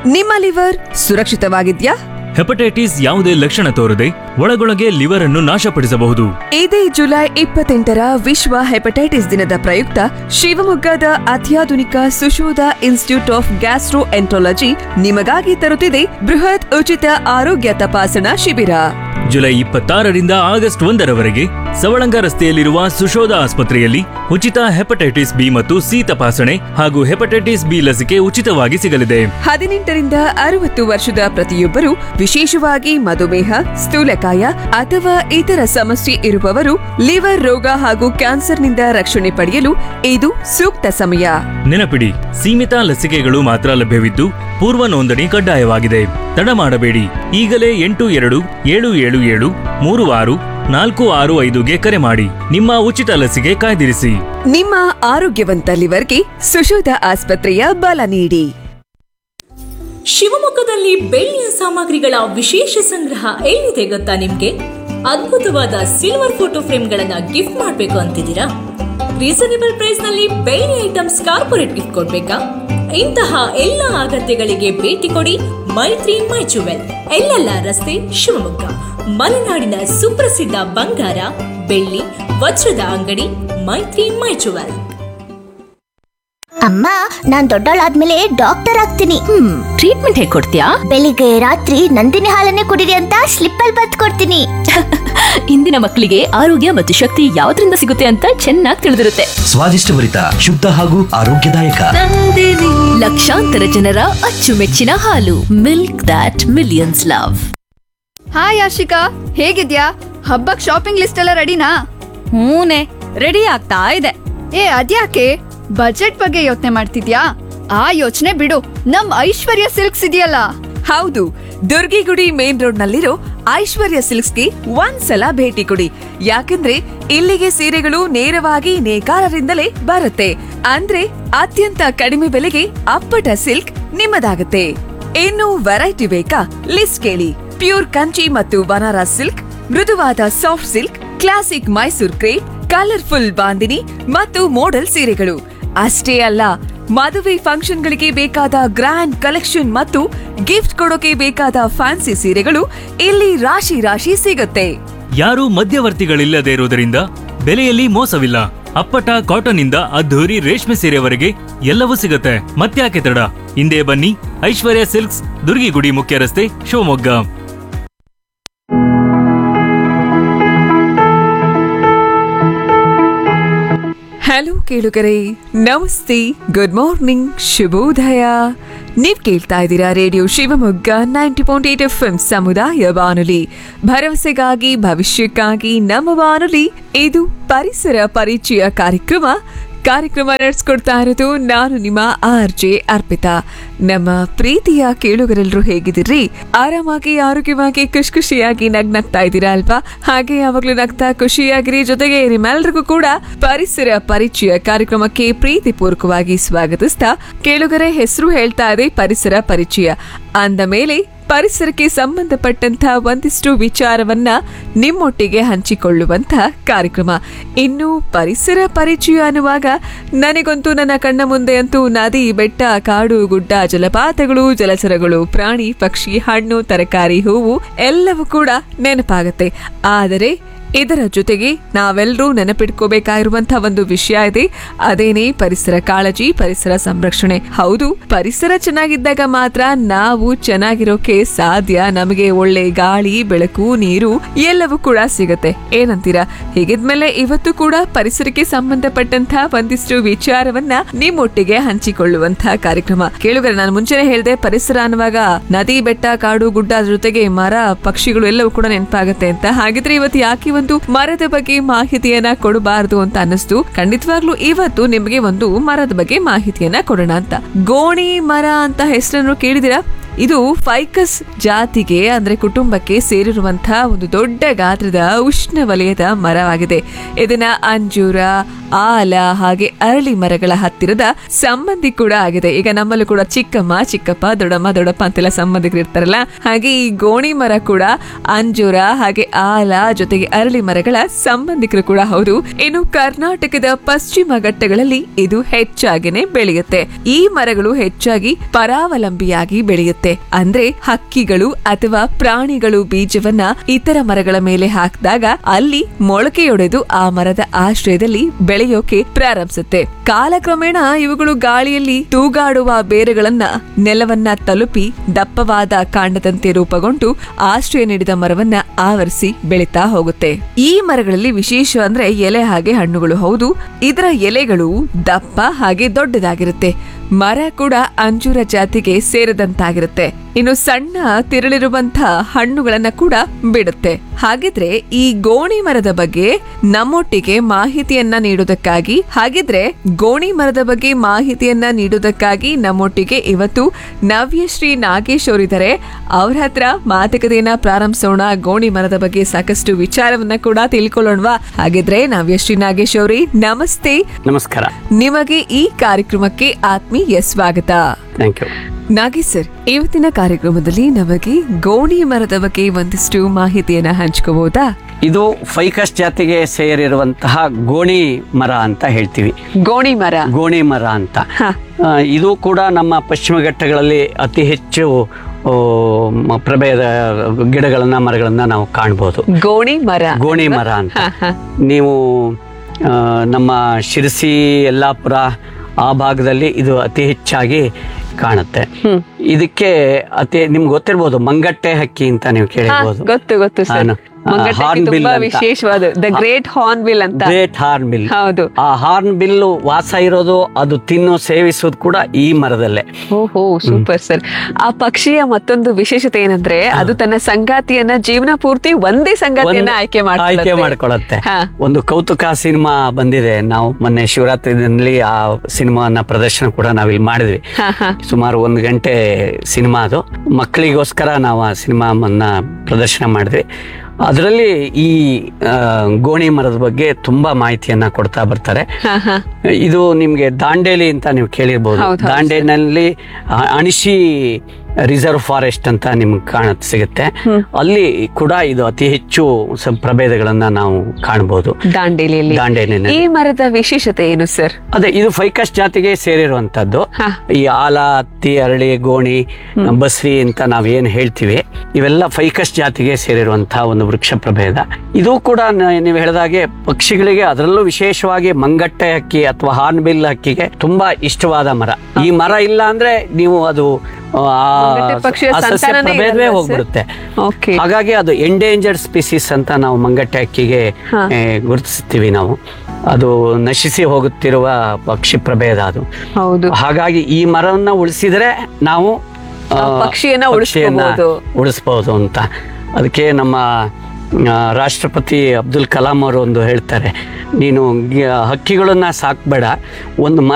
ನಿಮ್ಮ liver ಸುರಕ್ಷಿತವಾಗಿದ್ಯಾ hepatitis ಯಾವುದೇ ಲಕ್ಷಣ ತೋರದೆ ಒಳಗೊಳಗೆ ಲಿವರ್ ಅನ್ನು ನಾಶಪಡಿಸಬಹುದು ಇದೇ ಜುಲೈ ಇಪ್ಪತ್ತೆಂಟರ ವಿಶ್ವ ಹೆಪಟೈಟಿಸ್ ದಿನದ ಪ್ರಯುಕ್ತ ಶಿವಮೊಗ್ಗದ ಅತ್ಯಾಧುನಿಕ Sushodha institute of gastroenterology ನಿಮಗಾಗಿ ತರುತ್ತಿದೆ ಬೃಹತ್ ಉಚಿತ ಆರೋಗ್ಯ ತಪಾಸಣಾ ಶಿಬಿರ ಜುಲೈ ಇಪ್ಪತ್ತಾರರಿಂದ ಆಗಸ್ಟ್ ಒಂದರವರೆಗೆ ಸವಳಂಗ ರಸ್ತೆಯಲ್ಲಿರುವ ಸುಶೋಧ ಆಸ್ಪತ್ರೆಯಲ್ಲಿ ಉಚಿತ ಹೆಪಟೈಟಿಸ್ ಬಿ ಮತ್ತು ಸಿ ತಪಾಸಣೆ ಹಾಗೂ ಹೆಪಟೈಟಿಸ್ ಬಿ ಲಸಿಕೆ ಉಚಿತವಾಗಿ ಸಿಗಲಿದೆ ಹದಿನೆಂಟರಿಂದ ಅರವತ್ತು ವರ್ಷದ ಪ್ರತಿಯೊಬ್ಬರು ವಿಶೇಷವಾಗಿ ಮಧುಮೇಹ ಸ್ಥೂಲಕಾಯ ಅಥವಾ ಇತರ ಸಮಸ್ಯೆ ಇರುವವರು ಲಿವರ್ ರೋಗ ಹಾಗೂ ಕ್ಯಾನ್ಸರ್ನಿಂದ ರಕ್ಷಣೆ ಪಡೆಯಲು ಇದು ಸೂಕ್ತ ಸಮಯ ನೆನಪಿಡಿ ಸೀಮಿತ ಲಸಿಕೆಗಳು ಮಾತ್ರ ಲಭ್ಯವಿದ್ದು ಪೂರ್ವ ನೋಂದಣಿ ಕಡ್ಡಾಯವಾಗಿದೆ ತಡ ಮಾಡಬೇಡಿ ಈಗಲೇ ಎಂಟು ಎರಡು ಏಳು ಏಳು ಏಳು ಮೂರು ಆರು ನಾಲ್ಕು ಆರು ಐದುಗೆ ಕರೆ ಮಾಡಿ ನಿಮ್ಮ ಉಚಿತ ಲಸಿಕೆ ಕಾಯ್ದಿರಿಸಿ ನಿಮ್ಮ ಆರೋಗ್ಯವಂತ ಲಿವರ್ಗೆ ಸುಶೋಧ ಆಸ್ಪತ್ರೆಯ ಬಲ ನೀಡಿ ಶಿವಮೊಗ್ಗದಲ್ಲಿ ಬೆಳ್ಳಿಯ ಸಾಮಗ್ರಿಗಳ ವಿಶೇಷ ಸಂಗ್ರಹ ಎಲ್ಲಿದೆ ಗೊತ್ತಾ ನಿಮ್ಗೆ ಅದ್ಭುತವಾದ ಸಿಲ್ವರ್ ಫೋಟೋ ಫ್ರೇಮ್ಗಳನ್ನ ಗಿಫ್ಟ್ ಮಾಡ್ಬೇಕು ಅಂತಿದ್ದೀರಾ ರೀಸನೇಬಲ್ ಪ್ರೈಸ್ ನಲ್ಲಿ ಬೆಳ್ಳಿ ಐಟಮ್ಸ್ ಕಾರ್ಪೊರೇಟ್ ಗಿಫ್ಟ್ ಕೊಡ್ಬೇಕಾ ಇಂತಹ ಎಲ್ಲ ಅಗತ್ಯಗಳಿಗೆ ಭೇಟಿ ಕೊಡಿ ಮೈತ್ರಿ ಮೈ ಜುವೆಲ್ ಎಲ್ಲೆಲ್ಲ ರಸ್ತೆ ಶಿವಮೊಗ್ಗ ಮಲೆನಾಡಿನ ಸುಪ್ರಸಿದ್ಧ ಬಂಗಾರ ಬೆಳ್ಳಿ ವಜ್ರದ ಅಂಗಡಿ ಮೈತ್ರಿ ಮೈ ಜುವೆಲ್ ಅಮ್ಮ ನಾನ್ ದೊಡ್ಡವಳಾದ್ಮೇಲೆ ಡಾಕ್ಟರ್ ಆಗ್ತೀನಿ ಹ್ಮ್ ಟ್ರೀಟ್ಮೆಂಟ್ ಹೇಗೆ ಕೊಡ್ತೀಯಾ ಬೆಳಿಗ್ಗೆ ರಾತ್ರಿ ನಂದಿನಿ ಹಾಲನ್ನೇ ಕುಡಿರಿ ಅಂತ ಸ್ಲಿಪ್ ಅಲ್ಲಿ ಬತ್ ಕೊಡ್ತೀನಿ ಇಂದಿನ ಮಕ್ಕಳಿಗೆ ಆರೋಗ್ಯ ಮತ್ತು ಶಕ್ತಿ ಯಾವ್ದ್ರಿಂದ ಸಿಗುತ್ತೆ ಅಂತ ಚೆನ್ನಾಗಿ ತಿಳಿದಿರುತ್ತೆ ಸ್ವಾದಿಷ್ಟಭರಿತ ಶುದ್ಧ ಹಾಗೂ ಆರೋಗ್ಯದಾಯಕ ಲಕ್ಷಾಂತರ ಜನರ ಅಚ್ಚುಮೆಚ್ಚಿನ ಹಾಲು milk that millions love hi Ashika ಹೇಗಿದ್ಯಾ ಹಬ್ಬಕ್ ಶಾಪಿಂಗ್ ಲಿಸ್ಟ್ ಎಲ್ಲ ರೆಡಿನಾ ಹೂನೆ ರೆಡಿ ಆಗ್ತಾ ಇದೆ ಏ ಅದ್ಯಾಕೆ ಬಜೆಟ್ ಬಗ್ಗೆ ಯೋಚನೆ ಮಾಡ್ತಿದ್ಯಾ ಆ ಯೋಚನೆ ಬಿಡು ನಮ್ ಐಶ್ವರ್ಯ ಸಿಲ್ಕ್ಸ್ ಇದೆಯಲ್ಲ ಹೌದು ದುರ್ಗಿಗುಡಿ ಮೇನ್ ರೋಡ್ ನಲ್ಲಿರೋ ಐಶ್ವರ್ಯ ಸಿಲ್ಕ್ಸ್ಗೆ ಒಂದ್ಸಲ ಭೇಟಿ ಕೊಡಿ ಯಾಕಂದ್ರೆ ಇಲ್ಲಿಗೆ ಸೀರೆಗಳು ನೇರವಾಗಿ ನೇಕಾರರಿಂದಲೇ ಬರುತ್ತೆ ಅಂದ್ರೆ ಅತ್ಯಂತ ಕಡಿಮೆ ಬೆಲೆಗೆ ಅಪ್ಪಟ ಸಿಲ್ಕ್ ನಿಮ್ಮದಾಗುತ್ತೆ ಇನ್ನು ವೆರೈಟಿ ಬೇಕಾ ಲಿಸ್ಟ್ ಕೇಳಿ ಪ್ಯೂರ್ ಕಂಚಿ ಮತ್ತು ಬನಾರಸ್ ಸಿಲ್ಕ್ ಮೃದುವಾದ soft silk classic Mysore crepe colourful bandhini ಮತ್ತು ಮೋಡಲ್ ಸೀರೆಗಳು ಅಷ್ಟೇ ಅಲ್ಲ ಮದುವೆ ಫಂಕ್ಷನ್ಗಳಿಗೆ ಬೇಕಾದ ಗ್ರ್ಯಾಂಡ್ ಕಲೆಕ್ಷನ್ ಮತ್ತು ಗಿಫ್ಟ್ ಕೊಡೋಕೆ ಬೇಕಾದ ಫ್ಯಾನ್ಸಿ ಸೀರೆಗಳು ಇಲ್ಲಿ ರಾಶಿ ರಾಶಿ ಸಿಗುತ್ತೆ ಯಾರೂ ಮಧ್ಯವರ್ತಿಗಳಿಲ್ಲದೆ ಇರುವುದರಿಂದ ಬೆಲೆಯಲ್ಲಿ ಮೋಸವಿಲ್ಲ ಅಪ್ಪಟ ಕಾಟನ್ ಇಂದ ಅದ್ಧೂರಿ ರೇಷ್ಮೆ ಸೀರೆವರೆಗೆ ಎಲ್ಲವೂ ಸಿಗುತ್ತೆ ಮತ್ತ್ಯಾಕೆ ತಡ ಹಿಂದೆ ಬನ್ನಿ ಐಶ್ವರ್ಯ ಸಿಲ್ಕ್ಸ್ ದುರ್ಗಿಗುಡಿ ಮುಖ್ಯ ರಸ್ತೆ ಶಿವಮೊಗ್ಗ ಹಲೋ ಕೇಳುಗರೆ ನಮಸ್ತೆ ಗುಡ್ ಮಾರ್ನಿಂಗ್ ಶುಭೋದಯ ನೀವ್ ಕೇಳ್ತಾ ಇದ್ದೀರಾ radio Shivamogga ninety point eight F M ಸಮುದಾಯ ಬಾನುಲಿ ಭರವಸೆಗಾಗಿ ಭವಿಷ್ಯಕ್ಕಾಗಿ ನಮ್ಮ ಬಾನುಲಿ ಇದು ಪರಿಸರ ಪರಿಚಯ ಕಾರ್ಯಕ್ರಮ ಕಾರ್ಯಕ್ರಮ ನಡೆಸ್ಕೊಡ್ತಾ ಇರೋದು ನಾನು ನಿಮ್ಮ ಆರ್ ಜೆ ಅರ್ಪಿತಾ ನಮ್ಮ ಪ್ರೀತಿಯ ಕೇಳುಗರೆಲ್ಲರೂ ಹೇಗಿದ್ದೀರಿ ಆರಾಮಾಗಿ ಆರೋಗ್ಯವಾಗಿ ಖುಷಿ ಖುಷಿಯಾಗಿ ನಗ್ನಗ್ತಾ ಇದ್ದೀರಾ ಅಲ್ವಾ ಹಾಗೆ ಯಾವಾಗ್ಲೂ ನಗ್ತಾ ಖುಷಿಯಾಗಿರಿ ಜೊತೆಗೆ ನಿಮ್ಮೆಲ್ರಿಗೂ ಕೂಡ ಪರಿಸರ ಪರಿಚಯ ಕಾರ್ಯಕ್ರಮಕ್ಕೆ ಪ್ರೀತಿಪೂರ್ವಕವಾಗಿ ಸ್ವಾಗತಿಸ್ತಾ ಕೇಳುಗರೆ ಹೆಸರು ಹೇಳ್ತಾ ಇದೆ ಪರಿಸರ ಪರಿಚಯ ಅಂದ ಮೇಲೆ ಪರಿಸರಕ್ಕೆ ಸಂಬಂಧಪಟ್ಟಂತ ಒಂದಿಷ್ಟು ವಿಚಾರವನ್ನ ನಿಮ್ಮೊಟ್ಟಿಗೆ ಹಂಚಿಕೊಳ್ಳುವಂತ ಕಾರ್ಯಕ್ರಮ ಇನ್ನು ಪರಿಸರ ಪರಿಚಯ ಅನ್ನುವಾಗ ನನಗಂತೂ ನನ್ನ ಕಣ್ಣ ಮುಂದೆ ಅಂತೂ ನದಿ ಬೆಟ್ಟ ಕಾಡು ಗುಡ್ಡ ಜಲಪಾತಗಳು ಜಲಚರಗಳು ಪ್ರಾಣಿ ಪಕ್ಷಿ ಹಣ್ಣು ತರಕಾರಿ ಹೂವು ಎಲ್ಲವೂ ಕೂಡ ನೆನಪಾಗತ್ತೆ ಆದರೆ ಇದರ ಜೊತೆಗೆ ನಾವೆಲ್ಲರೂ ನೆನಪಿಟ್ಕೋಬೇಕಾಗಿರುವಂತಹ ಒಂದು ವಿಷಯ ಇದೆ ಅದೇನೇ ಪರಿಸರ ಕಾಳಜಿ ಪರಿಸರ ಸಂರಕ್ಷಣೆ ಹೌದು ಪರಿಸರ ಚೆನ್ನಾಗಿದ್ದಾಗ ಮಾತ್ರ ನಾವು ಚೆನ್ನಾಗಿರೋಕೆ ಸಾಧ್ಯ ನಮಗೆ ಒಳ್ಳೆ ಗಾಳಿ ಬೆಳಕು ನೀರು ಎಲ್ಲವೂ ಕೂಡ ಸಿಗುತ್ತೆ ಏನಂತೀರಾ ಹೀಗಿದ್ಮೇಲೆ ಇವತ್ತು ಕೂಡ ಪರಿಸರಕ್ಕೆ ಸಂಬಂಧಪಟ್ಟಂತಹ ಒಂದಿಷ್ಟು ವಿಚಾರವನ್ನ ನಿಮ್ಮೊಟ್ಟಿಗೆ ಹಂಚಿಕೊಳ್ಳುವಂತಹ ಕಾರ್ಯಕ್ರಮ ಕೇಳುಗರೆ ನಾನು ಮುಂಚೆನೆ ಹೇಳಿದೆ ಪರಿಸರ ಅನ್ನುವಾಗ ನದಿ ಬೆಟ್ಟ ಕಾಡು ಗುಡ್ಡ ಅದ್ರ ಜೊತೆಗೆ ಮರ ಪಕ್ಷಿಗಳು ಎಲ್ಲವೂ ಕೂಡ ನೆನಪಾಗತ್ತೆ ಅಂತ ಹಾಗಿದ್ರೆ ಇವತ್ತು ಯಾಕೆ ಈ ಒಂದು ಮರದ ಬಗ್ಗೆ ಮಾಹಿತಿಯನ್ನ ಕೊಡಬಾರದು ಅಂತ ಅನ್ನಿಸ್ತು ಖಂಡಿತವಾಗ್ಲೂ ಇವತ್ತು ನಿಮಗೆ ಒಂದು ಮರದ ಬಗ್ಗೆ ಮಾಹಿತಿಯನ್ನ ಕೊಡೋಣ ಅಂತ ಗೋಣಿ ಮರ ಅಂತ ಹೆಸರನ್ನು ಕೇಳಿದಿರಾ ಇದು ಫೈಕಸ್ ಜಾತಿಗೆ ಅಂದ್ರೆ ಕುಟುಂಬಕ್ಕೆ ಸೇರಿರುವಂತಹ ಒಂದು ದೊಡ್ಡ ಗಾತ್ರದ ಉಷ್ಣ ವಲಯದ ಮರವಾಗಿದೆ ಇದನ್ನ ಅಂಜೂರ ಆಲ ಹಾಗೆ ಅರಳಿ ಮರಗಳ ಹತ್ತಿರದ ಸಂಬಂಧಿ ಕೂಡ ಆಗಿದೆ ಈಗ ನಮ್ಮಲ್ಲೂ ಕೂಡ ಚಿಕ್ಕಮ್ಮ ಚಿಕ್ಕಪ್ಪ ದೊಡ್ಡಮ್ಮ ದೊಡ್ಡಪ್ಪ ಅಂತೆಲ್ಲ ಸಂಬಂಧಿಕರು ಇರ್ತಾರಲ್ಲ ಹಾಗೆ ಈ ಗೋಣಿ ಮರ ಕೂಡ ಅಂಜೂರ ಹಾಗೆ ಆಲ ಜೊತೆಗೆ ಅರಳಿ ಮರಗಳ ಸಂಬಂಧಿಕರು ಕೂಡ ಹೌದು ಇನ್ನು ಕರ್ನಾಟಕದ ಪಶ್ಚಿಮ ಘಟ್ಟಗಳಲ್ಲಿ ಇದು ಹೆಚ್ಚಾಗಿನೇ ಬೆಳೆಯುತ್ತೆ ಈ ಮರಗಳು ಹೆಚ್ಚಾಗಿ ಪರಾವಲಂಬಿಯಾಗಿ ಬೆಳೆಯುತ್ತೆ ಅಂದ್ರೆ ಹಕ್ಕಿಗಳು ಅಥವಾ ಪ್ರಾಣಿಗಳು ಬೀಜವನ್ನ ಇತರ ಮರಗಳ ಮೇಲೆ ಹಾಕಿದಾಗ ಅಲ್ಲಿ ಮೊಳಕೆಯೊಡೆದು ಆ ಮರದ ಆಶ್ರಯದಲ್ಲಿ ಬೆಳೆಯೋಕೆ ಪ್ರಾರಂಭಿಸುತ್ತೆ ಕಾಲಕ್ರಮೇಣ ಇವುಗಳು ಗಾಳಿಯಲ್ಲಿ ತೂಗಾಡುವ ಬೇರುಗಳನ್ನ ನೆಲವನ್ನ ತಲುಪಿ ದಪ್ಪವಾದ ಕಾಂಡದಂತೆ ರೂಪುಗೊಂಡು ಆಶ್ರಯ ನೀಡಿದ ಮರವನ್ನ ಆವರಿಸಿ ಬೆಳೀತಾ ಹೋಗುತ್ತೆ ಈ ಮರಗಳಲ್ಲಿ ವಿಶೇಷ ಅಂದ್ರೆ ಎಲೆ ಹಾಗೆ ಹಣ್ಣುಗಳು ಹೌದು ಇದರ ಎಲೆಗಳು ದಪ್ಪ ಹಾಗೆ ದೊಡ್ಡದಾಗಿರುತ್ತೆ ಮರ ಕೂಡ ಅಂಜೂರ ಜಾತಿಗೆ ಸೇರಿದಂತಾಗಿರುತ್ತೆ ಇನ್ನು ಸಣ್ಣ ತಿರುಳಿರುವಂತಹ ಹಣ್ಣುಗಳನ್ನ ಕೂಡ ಬಿಡುತ್ತೆ ಹಾಗಿದ್ರೆ ಈ ಗೋಣಿ ಮರದ ಬಗ್ಗೆ ನಮ್ಮೊಟ್ಟಿಗೆ ಮಾಹಿತಿಯನ್ನ ನೀಡುವುದಕ್ಕಾಗಿ ಹಾಗಿದ್ರೆ ಗೋಣಿ ಮರದ ಬಗ್ಗೆ ಮಾಹಿತಿಯನ್ನ ನೀಡುವುದಕ್ಕಾಗಿ ನಮ್ಮೊಟ್ಟಿಗೆ ಇವತ್ತು ನವ್ಯಶ್ರೀ ನಾಗೇಶ್ ಅವರಿದ್ದಾರೆ ಅವ್ರ ಹತ್ರ ಮಾತುಕತೆಯನ್ನ ಪ್ರಾರಂಭಿಸೋಣ ಗೋಣಿ ಮರದ ಬಗ್ಗೆ ಸಾಕಷ್ಟು ವಿಚಾರವನ್ನ ಕೂಡ ತಿಳ್ಕೊಳ್ಳೋಣವಾ ಹಾಗಿದ್ರೆ ನವ್ಯಶ್ರೀ ನಾಗೇಶ್ ಅವರೇ ನಮಸ್ತೆ ನಮಸ್ಕಾರ ನಿಮಗೆ ಈ ಕಾರ್ಯಕ್ರಮಕ್ಕೆ ಆತ್ಮೀಯ ಸ್ವಾಗತ ಥ್ಯಾಂಕ್ ಯು ನಾಗೇಶ್ ಸರ್ ಇವತ್ತಿನ ಕಾರ್ಯಕ್ರಮದಲ್ಲಿ ನಮಗೆ ಗೋಣಿ ಮರದ ಬಗ್ಗೆ ಒಂದಿಷ್ಟು ಮಾಹಿತಿಯನ್ನ ಹಂಚ್ಕೋಬಹುದಾ ಇದು ಫೈಕಸ್ ಜಾತಿಗೆ ಸೇರಿರುವಂತಹ ಗೋಣಿ ಮರ ಅಂತ ಹೇಳ್ತೀವಿ ಗೋಣಿ ಮರ ಗೋಣಿ ಮರ ಅಂತ ಆ, ಇದು ಕೂಡ ನಮ್ಮ ಪಶ್ಚಿಮ ಘಟ್ಟಗಳಲ್ಲಿ ಅತಿ ಹೆಚ್ಚು ಆ, ಮ- ಪ್ರಭೇದ ಗಿಡಗಳನ್ನ ಮರಗಳನ್ನ ನಾವು ಕಾಣ್ಬೋದು ಗೋಣಿ ಮರ ಗೋಣಿ ಮರ ಅಂತ ನೀವು ಆ, ನಮ್ಮ ಶಿರಸಿ ಯಲ್ಲಾಪುರ ಆ ಭಾಗದಲ್ಲಿ ಇದು ಅತಿ ಹೆಚ್ಚಾಗಿ ಕಾಣುತ್ತೆ ಇದಕ್ಕೆ ಅತಿ ನಿಮ್ಗೆ ಗೊತ್ತಿರ್ಬೋದು ಮಂಗಟ್ಟೆ ಹಕ್ಕಿ ಅಂತ ನೀವು ಕೇಳಿರ್ಬೋದು ಗೊತ್ತು ಗೊತ್ತು ಸರ್ ಆನು. ಆ, ಮಂಗಟ್ಟಕ್ಕೆ hornbill ತುಂಬಾ ಅಂತ. ವಿಶೇಷವಾದ ದ ಗ್ರೇಟ್ ಹಾರ್ನ್ ಬಿಲ್ ಅಂತ ಗ್ರೇಟ್ ಹಾರ್ನ್ ಬಿಲ್ ಹೌದು ಆ ಹಾರ್ನ್ ಬಿಲ್ಲು ವಾಸ ಇರೋದು ಅದು ತಿನ್ನು ಸೇವಿಸೋದು ಕೂಡ ಈ ಮರದಲ್ಲೇ ಓಹೋ ಸೂಪರ್ ಸರ್ ಆ ಪಕ್ಷಿಯ ಮತ್ತೊಂದು ವಿಶೇಷತೆ ಏನಂದ್ರೆ ಅದು ತನ್ನ ಸಂಗಾತಿಯನ್ನ ಜೀವನ ಪೂರ್ತಿ ಒಂದೇ ಸಂಗಾತಿಯನ್ನ ಒಂದು ಆಯ್ಕೆ ಆಯ್ಕೆ ಮಾಡ್ಕೊಳ್ಳುತ್ತೆ ಮಾಡ್ಕೊಳತ್ತೆ ಹಾ. ಒಂದು ಕೌತುಕ ಸಿನಿಮಾ ಬಂದಿದೆ ನಾವು ಮೊನ್ನೆ ಶಿವರಾತ್ರಿನಲ್ಲಿ ಆ ಸಿನಿಮಾನ ಪ್ರದರ್ಶನ ಕೂಡ ನಾವಿಲ್ಲಿ ಮಾಡಿದ್ವಿ ಹಾ, ಹಾ. ಸುಮಾರು ಒಂದು ಗಂಟೆ ಸಿನಿಮಾ ಅದು ಮಕ್ಕಳಿಗೋಸ್ಕರ ನಾವು ಆ ಸಿನಿಮಾವನ್ನ ಪ್ರದರ್ಶನ ಮಾಡಿದ್ವಿ ಅದರಲ್ಲಿ ಈ ಆ, ಗೋಣಿ ಮರದ ಬಗ್ಗೆ ತುಂಬಾ ಮಾಹಿತಿಯನ್ನ ಕೊಡ್ತಾ ಬರ್ತಾರೆ ಹಾ, ಹಾ. ಇದು ನಿಮ್ಗೆ ದಾಂಡೇಲಿ ಅಂತ ನೀವು ಕೇಳಿರ್ಬೋದು ಹೌದು, ಹೌದು, ದಾಂಡೇಲಿನಲ್ಲಿ ಅ- ಅಣಿಶಿ ರಿಸರ್ವ್ ಫಾರೆಸ್ಟ್ ಅಂತ ನಿಮ್ಗೆ ಕಾಣತ್ ಸಿಗುತ್ತೆ ಅಲ್ಲಿ ಕೂಡ ಇದು ಅತಿ ಹೆಚ್ಚು ಸ- ಪ್ರಭೇದಗಳನ್ನ ನಾವು ಕಾಣಬಹುದು ದಾಂಡೇಲಿಯಲ್ಲಿ ದಾಂಡೇಲಿನಲ್ಲಿ ಈ ಮರದ ವಿಶೇಷತೆ ಏನು ಸರ್ ಅದೇ ಇದು ಫೈಕಸ್ ಜಾತಿಗೆ ಸೇರಿರುವಂತದ್ದು ಹಾ. ಈ ಆಲ ಹತ್ತಿ ಅರಳಿ ಗೋಣಿ ಬಸ್ರಿ ಅಂತ ನಾವೇನ್ ಹೇಳ್ತೀವಿ ಇವೆಲ್ಲ ಫೈಕಸ್ ಜಾತಿಗೆ ಸೇರಿರುವಂತಹ ಒಂದು ವೃಕ್ಷ ಪ್ರಭೇದ ಇದು ಕೂಡ ನ- ನೀವು ಹೇಳಿದಾಗೆ ಪಕ್ಷಿಗಳಿಗೆ ಅದರಲ್ಲೂ ವಿಶೇಷವಾಗಿ ಮಂಗಟ್ಟೆ ಹಕ್ಕಿ ಅಥವಾ ಹಾರ್ನ್ಬಿಲ್ ಹಕ್ಕಿಗೆ ತುಂಬಾ ಇಷ್ಟವಾದ ಮರ ಈ ಮರ ಇಲ್ಲ ಅಂದ್ರೆ ನೀವು ಅದು ಆ, ಮಂಗಟ್ಟೆ ಪಕ್ಷಿಯ ಆ ಸಸ್ಯ ಸಂತಾನನೇ ಪ್ರಭೇದವೇ ಇರಲ್ಲ ಸರ್? ಹೋಗ್ಬಿಡುತ್ತೆ Okay. ಹಾಗಾಗಿ ಅದು ಎಂಡೇಂಜರ್ಡ್ ಸ್ಪೀಸೀಸ್ ಅಂತ ನಾವು ಮಂಗಟ್ಟೆ ಹಕ್ಕಿಗೆ ಏ, ಗುರುತಿಸ್ತೀವಿ ನಾವು ಅದು ನಶಿಸಿ ಹೋಗುತ್ತಿರುವ ಪಕ್ಷಿ ಪ್ರಭೇದ ಅದು ಹೌದು ಹಾಗಾಗಿ ಈ ಮರವನ್ನ ಉಳಿಸಿದ್ರೆ ನಾವು ಆ, ಆ ಪಕ್ಷಿಯನ್ನ ಪಕ್ಷಿಯನ್ನ ಉಳಿಸ್ಕೋಬಹುದು. ಉಳಿಸ್ಬೋದು ಅಂತ ಅದಕ್ಕೆ ನಮ್ಮ ಆ, ರಾಷ್ಟ್ರಪತಿ ಅಬ್ದುಲ್ ಕಲಾಂ ಅವರು ಒಂದು ಹೇಳ್ತಾರೆ ನೀನು ಗಿ- ಹಕ್ಕಿಗಳನ್ನ ಸಾಕ್ಬೇಡ ಒಂದು ಮರ